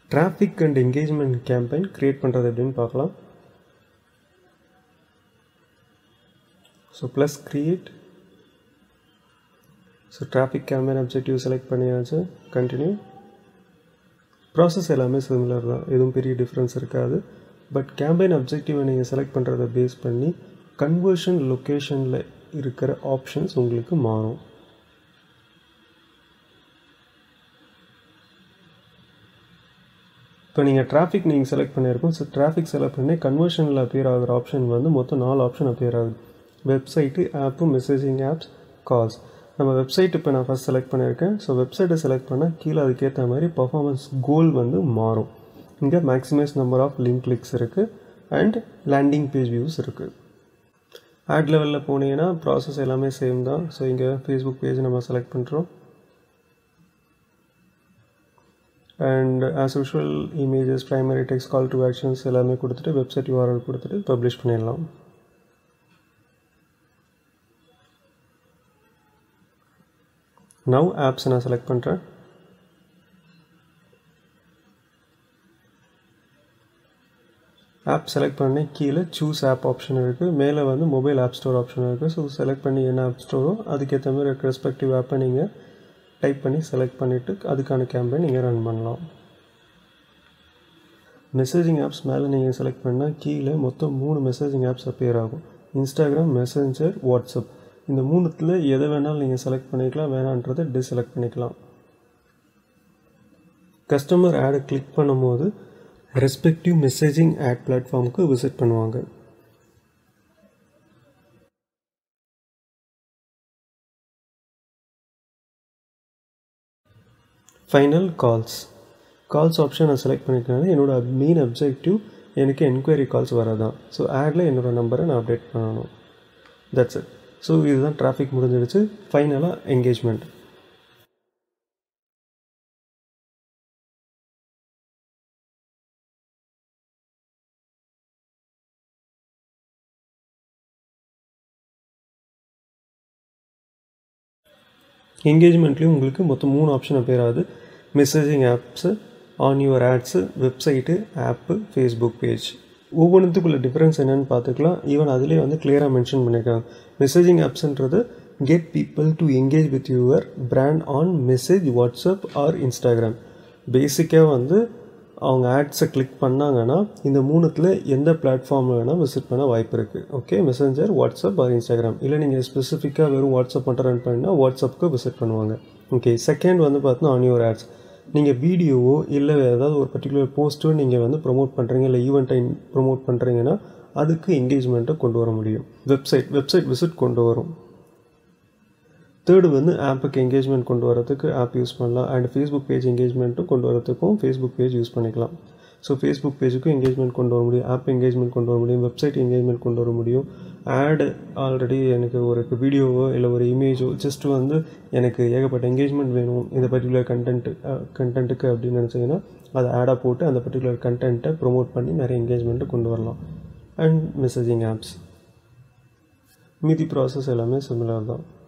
traffic and engagement campaign create பண்ணுறது எப்படின்னு பார்க்கலாம் so plus create so traffic campaign objective select பண்ணியாச்சு continue process எல்லாமே சிமிலர் தான் எதுவும் பெரிய டிஃப்ரென்ஸ் இருக்காது பட் கேம்பெயின் அப்ஜெக்டிவை நீங்கள் செலக்ட் பண்ணுறத பேஸ் பண்ணி கன்வர்ஷன் லொக்கேஷனில் இருக்கிற ஆப்ஷன்ஸ் உங்களுக்கு மாறும் இப்போ நீங்கள் டிராஃபிக் நீங்கள் செலக்ட் பண்ணியிருக்கோம் ஸோ டிராஃபிக் செலக்ட் பண்ணி கன்வர்ஷனில் அப்பியர் ஆகிற ஆப்ஷன் வந்து மொத்தம் நாலு ஆப்ஷன் அப்பியர் ஆகுது website app messaging apps calls நம்ம வெப்சைட் இப்போ நான் ஃபஸ்ட் செலக்ட் பண்ணியிருக்கேன் ஸோ வெப்சைட்டை செலக்ட் பண்ணால் கீழே அதுக்கேற்ற மாதிரி பர்ஃபார்மன்ஸ் கோல் வந்து மாறும் இங்கே maximise number of link clicks இருக்குது அண்ட் லேண்டிங் பேஜ் வியூஸ் இருக்குது ஆட் லெவலில் போனீங்கன்னா ப்ராசஸ் எல்லாமே சேம் தான் ஸோ இங்கே ஃபேஸ்புக் பேஜ் நம்ம செலக்ட் பண்ணுறோம் and as usual images primary text call to actions எல்லாமே கொடுத்துட்டு வெப்சைட் யூஆர்எல் கொடுத்துட்டு பப்ளிஷ் பண்ணிடலாம் நவ் ஆப்ஸ் நான் செலக்ட் பண்ணுறேன் ஆப் செலக்ட் பண்ணி கீழே சூஸ் ஆப் ஆப்ஷன் இருக்குது மேலே வந்து மொபைல் ஆப் ஸ்டோர் ஆப்ஷன் இருக்குது ஸோ செலக்ட் பண்ணி என்ன ஆப் ஸ்டோரோ அதுக்கேற்ற மாதிரி ரெஸ்பெக்டிவ் ஆப்பை நீங்கள் டைப் பண்ணி செலக்ட் பண்ணிவிட்டு அதுக்கான கேம்பெயின் நீங்கள் ரன் பண்ணலாம் மெசேஜிங் ஆப்ஸ் மேலே நீங்கள் செலக்ட் பண்ணால் கீழே மொத்தம் மூணு மெசேஜிங் ஆப்ஸ் அப்பியர் ஆகும் இன்ஸ்டாகிராம் மெசேஞ்சர் வாட்ஸ்அப் இந்த மூணுத்தில் எதை வேணாலும் நீங்கள் செலக்ட் பண்ணிக்கலாம் வேணான்றதை டிசெலக்ட் பண்ணிக்கலாம் கஸ்டமர் ஆடை கிளிக் பண்ணும்போது ரெஸ்பெக்டிவ் மெசேஜிங் ஆட் பிளாட்ஃபார்முக்கு விசிட் பண்ணுவாங்க ஃபைனல் கால்ஸ் கால்ஸ் ஆப்ஷன் நான் செலக்ட் பண்ணிக்கிறனால என்னோடய மெயின் அப்ஜெக்டிவ் எனக்கு என்கொயரி கால்ஸ் வரதான் ஸோ ஆடில் என்னோடய நம்பரை நான் அப்டேட் பண்ணணும் தட்ஸ் இட் ஸோ இதுதான் டிராஃபிக் முடிஞ்சிடுச்சு ஃபைனலாக என்கேஜ்மெண்ட் என்கேஜ்மெண்ட்லேயும் உங்களுக்கு மொத்தம் மூணு ஆப்ஷன் appear ஆகுது messaging apps on your ads website app Facebook page ஒவ்வொன்றுத்துக்குள்ள டிஃப்ரென்ஸ் என்னென்னு பார்த்துக்கலாம் ஈவன் அதிலே வந்து கிளியராக மென்ஷன் பண்ணியிருக்காங்க மெசேஜிங் ஆப்ஸ்ன்றது get people to engage with your brand on message WhatsApp or Instagram பேசிக்காக வந்து அவங்க ஆட்ஸை கிளிக் பண்ணாங்கன்னா இந்த மூணுத்தில் எந்த பிளாட்ஃபார்மில் வேணால் விசிட் பண்ண வாய்ப்பு இருக்குது okay Messenger WhatsApp or Instagram இல்லை நீங்கள் ஸ்பெசிஃபிக்காக வெறும் வாட்ஸ்அப் மட்டும் ரன் பண்ணினா வாட்ஸ்அப்புக்கு விசிட் பண்ணுவாங்க ஓகே செகண்ட் வந்து பார்த்தீங்கன்னா ஆன் யுவர் ஆட்ஸ் நீங்கள் வீடியோவோ இல்லை ஏதாவது ஒரு பர்டிகுலர் போஸ்ட்டோ நீங்கள் வந்து ப்ரொமோட் பண்ணுறீங்க இல்லை ஈவெண்ட்டை ப்ரொமோட் பண்ணுறீங்கன்னா அதுக்கு என்கேஜ்மெண்ட்டை கொண்டு வர முடியும் வெப்சைட் வெப்சைட் விசிட் கொண்டு வரும் தேர்டு வந்து ஆப்புக்கு என்கேஜ்மெண்ட் கொண்டு வரதுக்கு ஆப் யூஸ் பண்ணலாம் அண்ட் ஃபேஸ்புக் பேஜ் என்கேஜ்மெண்ட்டும் கொண்டு வரதுக்கும் ஃபேஸ்புக் பேஜ் யூஸ் பண்ணிக்கலாம் ஸோ ஃபேஸ்புக் பேஜுக்கும் என்கேஜ்மெண்ட் கொண்டு வர முடியும் ஆப் என்கேஜ்மெண்ட் கொண்டு வர முடியும் வெப்சைட் என்கேஜ்மெண்ட் கொண்டு வர முடியும் ஆடு ஆல்ரெடி எனக்கு ஒரு வீடியோவோ இல்லை ஒரு இமேஜோ ஜஸ்ட் வந்து எனக்கு ஏகப்பட்ட என்கேஜ்மெண்ட் வேணும் இந்த பர்டிகுலர் கண்டென்ட் கண்டென்ட்டுக்கு அப்படின்னு நினச்சிங்கன்னா அதை ஆடாக போட்டு அந்த பர்டிகுலர் கண்டென்ட்டை ப்ரொமோட் பண்ணி நிறைய என்கேஜ்மெண்ட்டு கொண்டு வரலாம் அண்ட் மெசேஜிங் ஆப்ஸ் மீதி ப்ராசஸ் எல்லாமே சிமிலர் தான்